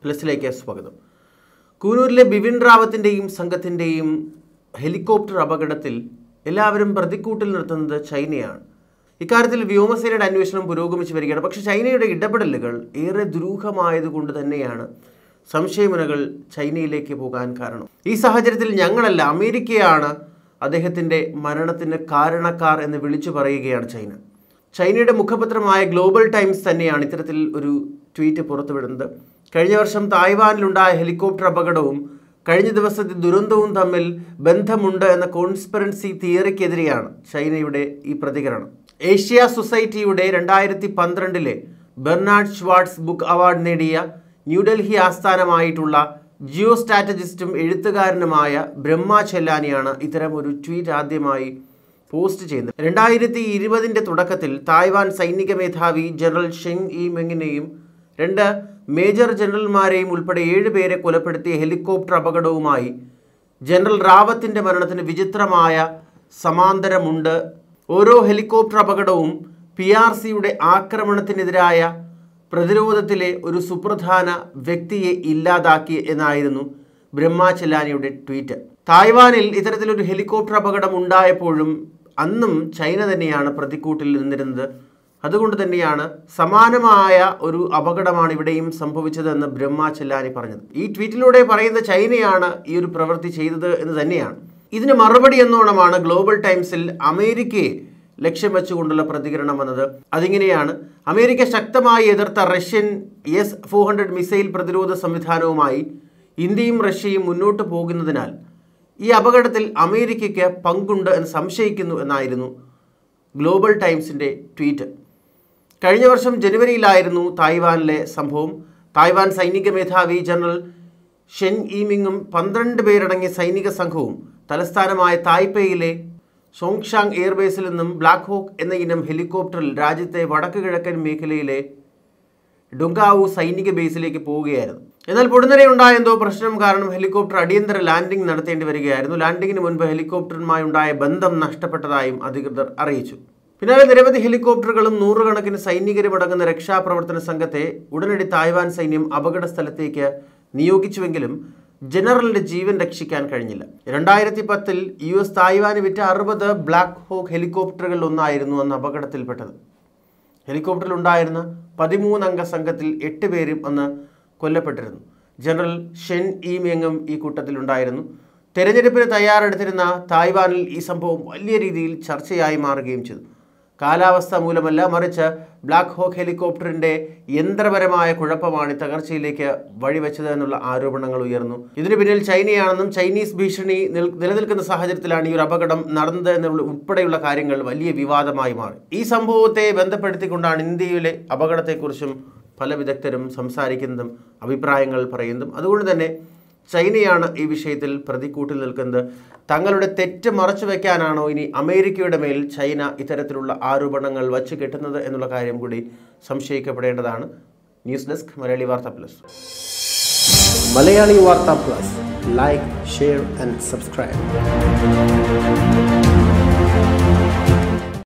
പ്ലസിലേക്ക് സ്വാഗതം കൂനൂരിലെ ബിപിൻ റാവത്തിൻ്റെയും സംഘത്തിൻ്റെയും ഹെലികോപ്റ്റർ അപകടത്തിൽ എല്ലാവരും പ്രതിക്കൂട്ടിൽ നിർത്തുന്നത് ചൈനയാണ് ഇക്കാര്യത്തിൽ വ്യോമസേനയുടെ അന്വേഷണം പുരോഗമിച്ചു വരികയാണ് പക്ഷേ ചൈനയുടെ ഇടപെടലുകൾ ഏറെ ദുരൂഹമായതുകൊണ്ട് തന്നെയാണ് സംശയമുനകൾ ചൈനയിലേക്ക് പോകാൻ കാരണം ഈ സാഹചര്യത്തിൽ ഞങ്ങളല്ല അമേരിക്കയാണ് അദ്ദേഹത്തിൻ്റെ മരണത്തിന് കാരണക്കാർ എന്ന് വിളിച്ചു പറയുകയാണ് ചൈന ചൈനയുടെ മുഖപത്രമായ ഗ്ലോബൽ ടൈംസ് തന്നെയാണ് ഇത്തരത്തിൽ ഒരു ട്വീറ്റ് പുറത്തുവിടുന്നത് കഴിഞ്ഞ വർഷം തായ്വാനിലുണ്ടായ ഹെലികോപ്റ്റർ അപകടവും കഴിഞ്ഞ ദിവസത്തെ ദുരന്തവും തമ്മിൽ ബന്ധമുണ്ട് എന്ന കോൺസ്പിറൻസി തിയറിക്കെതിരെയാണ് ചൈനയുടെ ഈ പ്രതികരണം ഏഷ്യ സൊസൈറ്റിയുടെ രണ്ടായിരത്തി പന്ത്രണ്ടിലെ ബെർണാഡ് ഷ്വാർട്സ് ബുക്ക് അവാർഡ് നേടിയ ന്യൂഡൽഹി ആസ്ഥാനമായിട്ടുള്ള ജിയോ സ്ട്രാറ്റജിസ്റ്റും എഴുത്തുകാരനുമായ ബ്രഹ്മ ചെല്ലാനിയാണ് ഇത്തരം ഒരു ട്വീറ്റ് ആദ്യമായി പോസ്റ്റ് ചെയ്യുന്നത് രണ്ടായിരത്തി ഇരുപതിൻ്റെ തുടക്കത്തിൽ തായ്വാൻ സൈനിക മേധാവി ജനറൽ ഷെങ് ഇ മെങ്ങിനെയും രണ്ട് മേജർ ജനറൽമാരെയും ഉൾപ്പെടെ ഏഴ് പേരെ കൊലപ്പെടുത്തിയ ഹെലികോപ്റ്റർ അപകടവുമായി ജനറൽ റാവത്തിൻ്റെ മരണത്തിന് വിചിത്രമായ സമാന്തരമുണ്ട് ഓരോ ഹെലികോപ്റ്റർ അപകടവും പി ആർ സിയുടെ ആക്രമണത്തിനെതിരായ പ്രതിരോധത്തിലെ ഒരു സുപ്രധാന വ്യക്തിയെ ഇല്ലാതാക്കി എന്നായിരുന്നു ബ്രഹ്മ ചെല്ലാനിയുടെ ട്വീറ്റ് തായ്വാനിൽ ഇത്തരത്തിലൊരു ഹെലികോപ്റ്റർ അപകടം ഉണ്ടായപ്പോഴും അന്നും ചൈന തന്നെയാണ് പ്രതിക്കൂട്ടിൽ നിന്നിരുന്നത് അതുകൊണ്ട് തന്നെയാണ് സമാനമായ ഒരു അപകടമാണ് ഇവിടെയും സംഭവിച്ചതെന്ന് ബ്രഹ്മ ചെല്ലാനി പറഞ്ഞത് ഈ ട്വീറ്റിലൂടെ പറയുന്ന ചൈനയാണ് ഈ ഒരു പ്രവൃത്തി ചെയ്തത് എന്ന് തന്നെയാണ് ഇതിന് മറുപടി എന്നോണമാണ് ഗ്ലോബൽ ടൈംസിൽ അമേരിക്കയെ ലക്ഷ്യം വെച്ചുകൊണ്ടുള്ള പ്രതികരണം വന്നത് അതിങ്ങനെയാണ് അമേരിക്ക ശക്തമായി എതിർത്ത Russian S four hundred missile പ്രതിരോധ സംവിധാനവുമായി ഇന്ത്യയും റഷ്യയും മുന്നോട്ട് പോകുന്നതിനാൽ ഈ അപകടത്തിൽ അമേരിക്കയ്ക്ക് പങ്കുണ്ട് എന്ന് സംശയിക്കുന്നു എന്നായിരുന്നു ഗ്ലോബൽ ടൈംസിൻ്റെ ട്വീറ്റ് കഴിഞ്ഞ വർഷം ജനുവരിയിലായിരുന്നു തായ്വാനിലെ സംഭവം തായ്വാൻ സൈനിക മേധാവി ജനറൽ ഷെൻ ഈമിങ്ങും പന്ത്രണ്ട് പേരടങ്ങിയ സൈനിക സംഘവും തലസ്ഥാനമായ തായ്പേയിലെ സോങ്ഷാങ് എയർബേസിൽ നിന്നും ബ്ലാക്ക് ഹോക്ക് എന്ന ഇനം ഹെലികോപ്റ്ററിൽ രാജ്യത്തെ വടക്ക് കിഴക്കൻ മേഖലയിലെ ഡുങ്കാവു സൈനിക ബേസിലേക്ക് പോവുകയായിരുന്നു എന്നാൽ പൊടുന്നനെ ഉണ്ടായ എന്തോ പ്രശ്നം കാരണം ഹെലികോപ്റ്റർ അടിയന്തര ലാൻഡിംഗ് നടത്തേണ്ടി വരികയായിരുന്നു ലാൻഡിങ്ങിന് മുൻപ് ഹെലികോപ്റ്ററുമായി ഉണ്ടായ ബന്ധം നഷ്ടപ്പെട്ടതായും അധികൃതർ അറിയിച്ചു പിന്നാലെ നിരവധി ഹെലികോപ്റ്ററുകളും നൂറുകണക്കിന് സൈനികരും അടങ്ങുന്ന രക്ഷാപ്രവർത്തന സംഘത്തെ ഉടനടി തായ്വാൻ സൈന്യം അപകട സ്ഥലത്തേക്ക് നിയോഗിച്ചുവെങ്കിലും ജനറലിന്റെ ജീവൻ രക്ഷിക്കാൻ കഴിഞ്ഞില്ല രണ്ടായിരത്തി പത്തിൽ യു എസ് തായ്വാന് വിറ്റ അറുപത് ബ്ലാക്ക് ഹോക്ക് ഹെലികോപ്റ്ററുകളിൽ ഒന്നായിരുന്നു അന്ന് അപകടത്തിൽപ്പെട്ടത് ഹെലികോപ്റ്ററിലുണ്ടായിരുന്ന പതിമൂന്നംഗ സംഘത്തിൽ എട്ട് പേരും അന്ന് കൊല്ലപ്പെട്ടിരുന്നു ജനറൽ ഷെൻ ഇ മെങ്ങും ഈ കൂട്ടത്തിലുണ്ടായിരുന്നു തെരഞ്ഞെടുപ്പിന് തയ്യാറെടുത്തിരുന്ന തായ്വാനിൽ ഈ സംഭവം വലിയ രീതിയിൽ ചർച്ചയായി മാറുകയും ചെയ്തു കാലാവസ്ഥ മൂലമല്ല മറിച്ച് ബ്ലാക്ക് ഹോക്ക് ഹെലികോപ്റ്ററിന്റെ യന്ത്രപരമായ കുഴപ്പമാണ് ഈ തകർച്ചയിലേക്ക് വഴിവെച്ചത് എന്നുള്ള ആരോപണങ്ങൾ ഉയർന്നു ഇതിന് പിന്നിൽ ചൈനയാണെന്നും ചൈനീസ് ഭീഷണി നിൽ- നിലനിൽക്കുന്ന സാഹചര്യത്തിലാണ് ഈ ഒരു അപകടം നടന്നത് എന്നുള്ള ഉൾപ്പെടെയുള്ള കാര്യങ്ങൾ വലിയ വിവാദമായി മാറി ഈ സംഭവത്തെ ബന്ധപ്പെടുത്തിക്കൊണ്ടാണ് ഇന്ത്യയിലെ അപകടത്തെക്കുറിച്ചും പല വിദഗ്ധരും സംസാരിക്കുന്നതും അഭിപ്രായങ്ങൾ പറയുന്നതും അതുകൊണ്ട് തന്നെ ചൈനയാണ് ഈ വിഷയത്തിൽ പ്രതിക്കൂട്ടിൽ നിൽക്കുന്നത് തങ്ങളുടെ തെറ്റ് മറച്ചു വെക്കാനാണോ ഇനി അമേരിക്കയുടെ മേൽ ചൈന ഇത്തരത്തിലുള്ള ആരോപണങ്ങൾ വച്ചു കെട്ടുന്നത് എന്നുള്ള കാര്യം കൂടി സംശയിക്കപ്പെടേണ്ടതാണ് ന്യൂസ് ഡെസ്ക് മലയാളി വാർത്ത പ്ലസ് മലയാളി വാർത്ത plus like share and subscribe